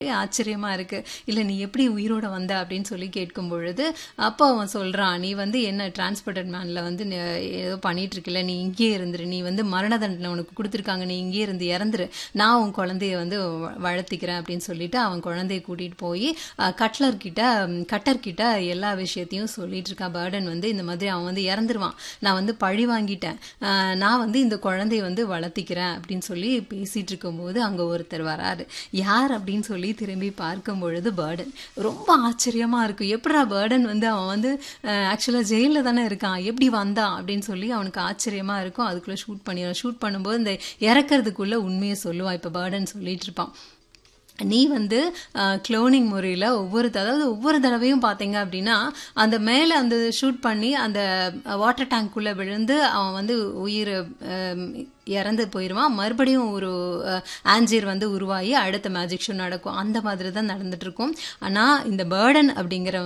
ஆச்சரியமா இருக்கு. இல்ல நீ எப்படி உயிரோட வந்த அப்படின்னு சொல்லி கேட்கும் பொழுது, அப்போ அவன் சொல்றான், "நீ வந்து என்ன டிரான்ஸ்போர்ட்டட் மேன்ல வந்து ந ஏதோ பண்ணிட்டு இருக்கல்ல, நீ இங்கேயே இருந்துரு. நீ வந்து மரண தண்டனை உனக்கு குடுத்துருக்காங்க. நீ இங்கேயே இருந்து இறந்துரு. நான் உன் குழந்தைய வந்து வ வளர்த்திக்கிறேன்" அப்படின்னு சொல்லிட்டு அவன் குழந்தைய கூட்டிட்டு போயி அ கட்லர் கிட்ட கட்டர் கிட்ட எல்லா விஷயத்தையும் சொல்லிட்டு இருக்கான். பர்டன் வந்து இந்த மாதிரி அவன் வந்து இறந்துருவான். நான் வந்து பழி வாங்கிட்டேன். அ நான் வந்து இந்த குழந்தைய வந்து வளர்த்திக்கிறேன் அப்படின்னு சொல்லி பேசிட்டு இருக்கும்போது, அங்க ஒருத்தர் வராரு. யார் அப்படின்னு சொல்லி திரும்பி பார்க்கும் பொழுது பர்டன். ரொம்ப ஆச்சரியமா இருக்கு. எப்புட்றா பர்டன் வந்து அவன் வந்து அ ஆக்சுவலா ஜெயில்ல தானே இருக்கான். எப்படி வந்தான்? அப்படின்னு சொல்லி அவனுக்கு ஆச்சரியமா இருக்கும். அதுக்குள்ள ஷூட் பண்ணிருவான். ஷூட் பண்ணும்போது இந்த இறக்கறதுக்குள்ள உண்மைய சொல்லுவான். இப்ப பர்டன் சொல்லிட்டு இருப்பான். நீ வந்து அ குளோனிங் முறையில ஒவ்வொரு அதாவது ஒவ்வொரு தடவையும் பார்த்தீங்க அப்படின்னா, அந்த மேல அந்த ஷூட் பண்ணி அந்த வாட்டர் டேங்க்குள்ள விழுந்து அவன் வந்து உயிர் அ இறந்து போயிருவான். மறுபடியும் ஒரு அ ஆன்ஜிர் வந்து உருவாகி அடுத்த மேஜிக் ஷோ நடக்கும். அந்த மாதிரி தான் நடந்துட்டு இருக்கும். ஆனா இந்த பர்டன் அப்படிங்கிற